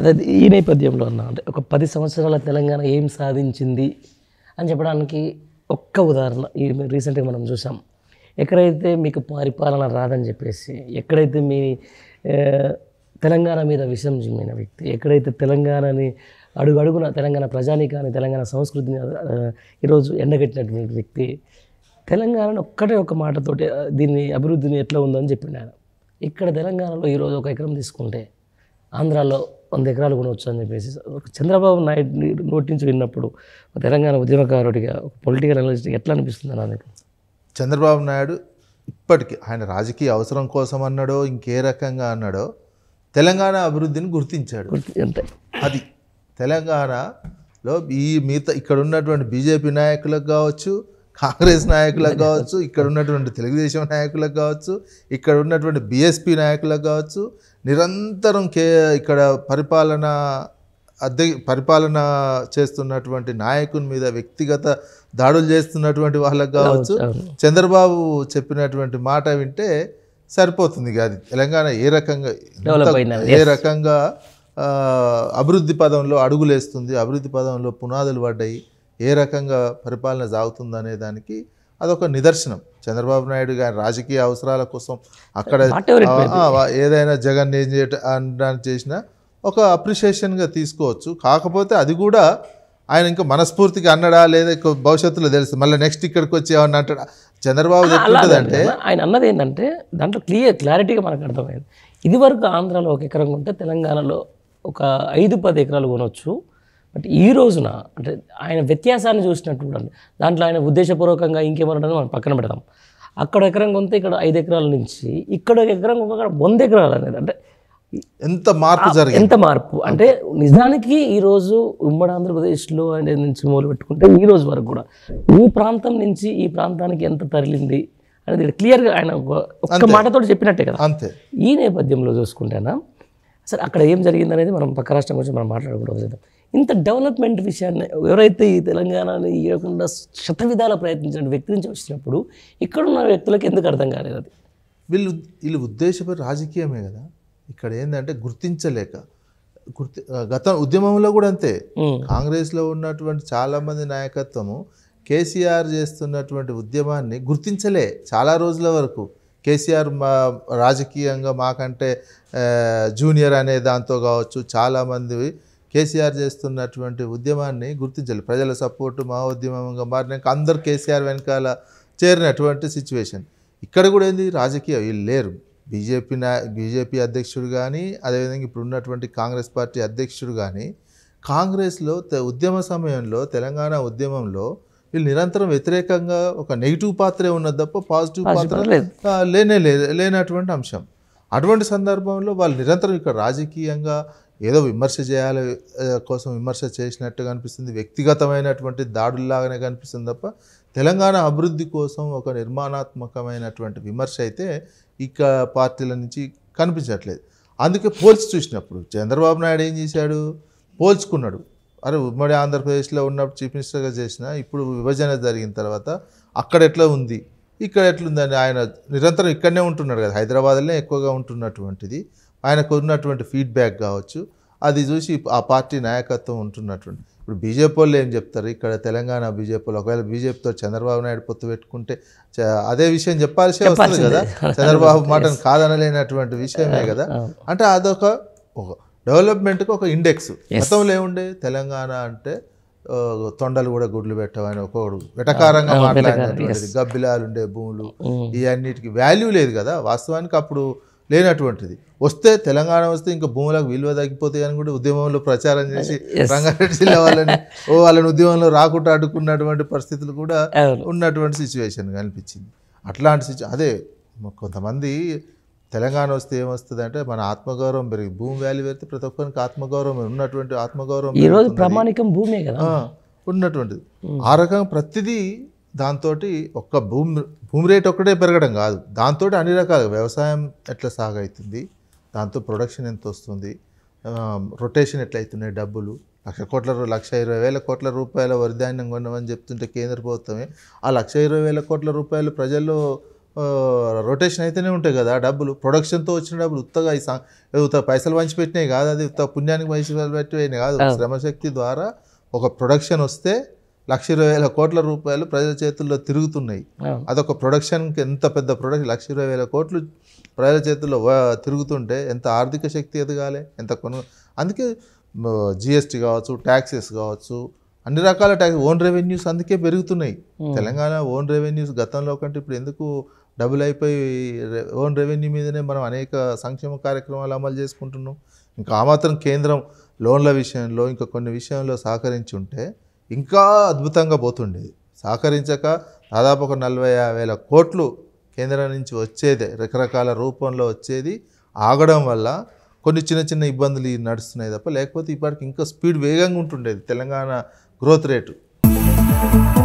అదే ఈ నేపథ్యంలో అన్న అంటే ఒక పది సంవత్సరాల తెలంగాణ ఏం సాధించింది అని చెప్పడానికి ఒక్క ఉదాహరణ ఈ రీసెంట్గా మనం చూసాం ఎక్కడైతే మీకు పరిపాలన రాదని చెప్పేసి ఎక్కడైతే మీ ఆ, తెలంగాణ మీద విషం చిమ్మిన వ్యక్తి ఎక్కడైతే తెలంగాణని అడుగు అడుగున తెలంగాణ ప్రజానికాన్ని తెలంగాణ సంస్కృతిని ఆ, ఈరోజు ఎండగట్టినటువంటి వ్యక్తి తెలంగాణను ఒక్కటే ఒక మాటతోటి ఆ, దీన్ని అభివృద్ధిని ఎట్లా ఉందని చెప్పిండు ఆయన ఇక్కడ తెలంగాణలో ఈరోజు ఒక ఎకరం తీసుకుంటే ఆంధ్రాలో వంద ఎకరాలు కొనవచ్చు అని చెప్పేసి ఒక చంద్రబాబు నాయుడు నోటి నుంచి విన్నప్పుడు ఒక తెలంగాణ ఉద్యమకారుడిగా ఒక పొలిటికల్ అనలిస్ట్గా ఎట్లా అనిపిస్తుంది నాకు చంద్రబాబు నాయుడు ఇప్పటికీ ఆయన రాజకీయ అవసరం కోసం అన్నాడో ఇంకే రకంగా అన్నాడో తెలంగాణ అభివృద్ధిని గుర్తించాడు గుర్తు అంటే అది తెలంగాణలో ఈ మిగతా ఇక్కడ ఉన్నటువంటి బీజేపీ నాయకులకు కావచ్చు కాంగ్రెస్ నాయకులకు కావచ్చు ఇక్కడ ఉన్నటువంటి తెలుగుదేశం నాయకులకు కావచ్చు ఇక్కడ ఉన్నటువంటి బీఎస్పీ నాయకులకు కావచ్చు నిరంతరం కే ఇక్కడ పరిపాలన అద్దె పరిపాలన చేస్తున్నటువంటి నాయకుని మీద వ్యక్తిగత దాడులు చేస్తున్నటువంటి వాళ్ళకు కావచ్చు అవును. చంద్రబాబు చెప్పినటువంటి మాట వింటే సరిపోతుంది ఇక అది తెలంగాణ ఏ రకంగా ఎంత- Develop అయినది. ఏ రకంగా ఆ, అభివృద్ధి పదంలో అడుగులేస్తుంది అభివృద్ధి పదంలో పునాదులు పడ్డాయి ఏ రకంగా పరిపాలన సాగుతుంది అనే దానికి అదొక నిదర్శనం చంద్రబాబు నాయుడు గారి రాజకీయ అవసరాల కోసం అక్కడ Whatever it may ఆ, ఆ, ఏదైనా జగన్ ఏం చేయట అనడానికి చేసిన ఒక అప్రిషియేషన్గా తీసుకోవచ్చు కాకపోతే అది కూడా ఆయన ఇంకా మనస్ఫూర్తిగా అన్నడా లేదా ఇంకో భవిష్యత్తులో తెలుసు మళ్ళీ నెక్స్ట్ ఇక్కడికి వచ్చి ఏమన్నా అంటాడా చంద్రబాబు అలా ఎట్లుంటుందంటే అన్న- ఆయన అన్నది ఏంటంటే దాంట్లో క్లియర్ క్లారిటీగా మనకు అర్థమైంది ఇదివరకు ఆంధ్రాలో ఒక ఎకరం కొంటే తెలంగాణలో ఒక ఐదు పది ఎకరాలు కొనవచ్చు బట్ ఈ రోజున అంటే ఆయన వ్యత్యాసాన్ని చూసినట్టు చూడండి దాంట్లో ఆయన ఉద్దేశపూర్వకంగా ఇంకేమన్నా మనం పక్కన పెడదాం అక్కడ ఎకరం కొంటే ఇక్కడ ఐదు ఎకరాల నుంచి ఇక్కడ ఒక ఎకరం కొంటే వంద ఎకరాలు అనేది అంటే ఎంత మార్పు జరిగింది ఎంత మార్పు అంటే నిజానికి ఈరోజు ఉమ్మడి ఆంధ్రప్రదేశ్లో ఆయన నుంచి మొదలు పెట్టుకుంటే ఈ రోజు వరకు కూడా ఈ ప్రాంతం నుంచి ఈ ప్రాంతానికి ఎంత తరలింది అనేది క్లియర్గా ఆయన ఒక- ఒక్క మాటతో చెప్పినట్టే కదా అంతే ఈ నేపథ్యంలో చూసుకుంటేనా అసలు అక్కడ ఏం జరిగింది అనేది మనం పక్క రాష్ట్రం గురించి మనం మాట్లాడకూడదు చేద్దాం ఇంత డెవలప్మెంట్ విషయాన్ని ఎవరైతే ఈ తెలంగాణని ఇవ్వకుండా శత విధాల ప్రయత్నించిన వ్యక్తి నుంచి వచ్చినప్పుడు ఇక్కడ ఉన్న వ్యక్తులకు ఎందుకు అర్థం కాలేదు అది వీళ్ళు వీళ్ళు ఉద్దేశపరి రాజకీయమే కదా ఇక్కడ ఏంటంటే గుర్తించలేక గుర్తి గత ఉద్యమంలో కూడా అంతే ఉమ్. కాంగ్రెస్లో ఉన్నటువంటి చాలామంది నాయకత్వము కేసీఆర్ చేస్తున్నటువంటి ఉద్యమాన్ని గుర్తించలే చాలా రోజుల వరకు కేసీఆర్ మా రాజకీయంగా మాకంటే ఆ, జూనియర్ అనే దాంతో కావచ్చు చాలామంది కేసీఆర్ చేస్తున్నటువంటి ఉద్యమాన్ని గుర్తించాలి ప్రజల సపోర్టు మా ఉద్యమంగా మారినాక అందరు కేసీఆర్ వెనకాల చేరినటువంటి సిచ్యువేషన్ ఇక్కడ కూడా ఏంది రాజకీయ వీళ్ళు లేరు బీజేపీ నా బీజేపీ అధ్యక్షుడు కానీ అదేవిధంగా ఇప్పుడు ఉన్నటువంటి కాంగ్రెస్ పార్టీ అధ్యక్షుడు కానీ కాంగ్రెస్లో తె- ఉద్యమ సమయంలో తెలంగాణ ఉద్యమంలో వీళ్ళు నిరంతరం వ్యతిరేకంగా ఒక నెగిటివ్ పాత్రే ఉన్నది తప్ప పాజిటివ్ పాత్ర లేదు. ఆ, లేనే లే లేనటువంటి అంశం అటువంటి సందర్భంలో వాళ్ళు నిరంతరం ఇక్కడ రాజకీయంగా ఏదో విమర్శ చేయాలి ఆ, కోసం విమర్శ చేసినట్టుగా అనిపిస్తుంది వ్యక్తిగతమైనటువంటి దాడుల్లాగానే కనిపిస్తుంది తప్ప తెలంగాణ అభివృద్ధి కోసం ఒక నిర్మాణాత్మకమైనటువంటి విమర్శ అయితే ఇక పార్టీల నుంచి కనిపించట్లేదు అందుకే పోల్చి చూసినప్పుడు చంద్రబాబు నాయుడు ఏం చేశాడు పోల్చుకున్నాడు అరే ఉమ్మడి ఆంధ్రప్రదేశ్లో ఉన్నప్పుడు చీఫ్ మినిస్టర్గా చేసిన ఇప్పుడు విభజన జరిగిన తర్వాత అక్కడ ఎట్లా ఉంది ఇక్కడ ఎట్లుందని ఆయన నిరంతరం ఇక్కడనే ఉంటున్నాడు కదా హైదరాబాద్లోనే ఎక్కువగా ఉంటున్నటువంటిది ఆయనకు ఉన్నటువంటి ఫీడ్బ్యాక్ కావచ్చు అది చూసి ఆ పార్టీ నాయకత్వం ఉంటున్నటువంటి ఇప్పుడు బీజేపీ వాళ్ళు ఏం చెప్తారు ఇక్కడ తెలంగాణ బీజేపీ వాళ్ళు ఒకవేళ బీజేపీతో చంద్రబాబు నాయుడు పొత్తు పెట్టుకుంటే చ- అదే విషయం చెప్పాల్సి వస్తుంది కదా చంద్రబాబు మాటను కాదనలేనటువంటి విషయమే కదా అంటే అదొక ఒక డెవలప్మెంట్కి ఒక ఇండెక్స్ గతంలో ఏముండే తెలంగాణ అంటే ఆ, తొండలు కూడా గుడ్లు పెట్టవని ఒకడు వెటకారంగా మాట్లాడినటువంటిది గబ్బిలాలు ఉండే భూములు ఇవన్నిటికి వాల్యూ లేదు కదా వాస్తవానికి అప్పుడు లేనటువంటిది వస్తే తెలంగాణ వస్తే ఇంకా భూములకు విలువ తగ్గిపోతాయి అని కూడా ఉద్యమంలో ప్రచారం చేసి రంగారెడ్డి జిల్లా వాళ్ళని ఓ వాళ్ళని ఉద్యమంలో రాకుండా అడ్డుకున్నటువంటి పరిస్థితులు కూడా అవును ఉన్నటువంటి సిచ్యువేషన్ కనిపించింది అట్లాంటి సిచ్యు అదే మ- కొంతమంది తెలంగాణ వస్తే ఏమొస్తుంది అంటే మన ఆత్మగౌరవం పెరిగి భూమి వాల్యూ పెడితే ప్రతి ఒక్కరికి ఆత్మగౌరవం ఉన్నటువంటి ఆత్మగౌరవం ఈ రోజు పెరుగుతుంది. ప్రామాణికం భూమే కదా ఆ, ఉన్నటువంటిది ఆ రకంగా ప్రతిదీ దాంతో ఒక్క భూమి భూమి రేట్ ఒక్కటే పెరగడం కాదు దాంతో అన్ని రకాల వ్యవసాయం ఎట్లా సాగవుతుంది దాంతో ప్రొడక్షన్ ఎంత వస్తుంది రొటేషన్ ఎట్లా అవుతున్నాయి డబ్బులు లక్ష కోట్ల రూ- లక్ష ఇరవై వేల కోట్ల రూపాయల వరి ధాన్యం కొన్నామని చెప్తుంటే కేంద్ర ప్రభుత్వమే ఆ లక్ష ఇరవై వేల కోట్ల రూపాయలు ప్రజల్లో రొటేషన్ అయితేనే ఉంటాయి కదా ఆ డబ్బులు ప్రొడక్షన్తో వచ్చిన డబ్బులు ఉత్తగా ఈ సం- ఏదో ఉత్త పైసలు పంచి పెట్టినాయి కాదు అది ఉత్త పుణ్యానికి పైసలు పెట్టినాయి కాదు శ్రమశక్తి ద్వారా ఒక ప్రొడక్షన్ వస్తే లక్ష ఇరవై వేల కోట్ల రూపాయలు ప్రజల చేతుల్లో తిరుగుతున్నాయి అవును. అదొక ప్రొడక్షన్కి ఎంత పెద్ద ప్రొడక్షన్ లక్ష ఇరవై వేల కోట్లు ప్రజల చేతుల్లో వ- తిరుగుతుంటే ఎంత ఆర్థిక శక్తి ఎదగాలి ఎంత కొను అందుకే జిఎస్టీ కావచ్చు ట్యాక్సెస్ కావచ్చు అన్ని రకాల ట్యాక్స్ ఓన్ రెవెన్యూస్ అందుకే పెరుగుతున్నాయి తెలంగాణ ఓన్ రెవెన్యూస్ గతంలో కంటే ఇప్పుడు ఎందుకు డబుల్ అయిపోయి ఓన్ రెవెన్యూ మీదనే మనం అనేక సంక్షేమ కార్యక్రమాలు అమలు చేసుకుంటున్నాం ఇంకా ఆ మాత్రం కేంద్రం లోన్ల విషయంలో ఇంకా కొన్ని విషయంలో సహకరించి ఉంటే ఇంకా అద్భుతంగా పోతుండేది సహకరించక దాదాపు ఒక నలభై యాభై వేల కోట్లు కేంద్రం నుంచి వచ్చేదే రకరకాల రూపంలో వచ్చేది ఆగడం వల్ల కొన్ని చిన్న చిన్న ఇబ్బందులు ఈ నడుస్తున్నాయి తప్ప లేకపోతే ఇప్పటికి ఇంకా స్పీడ్ వేగంగా ఉంటుండేది తెలంగాణ గ్రోత్ రేటు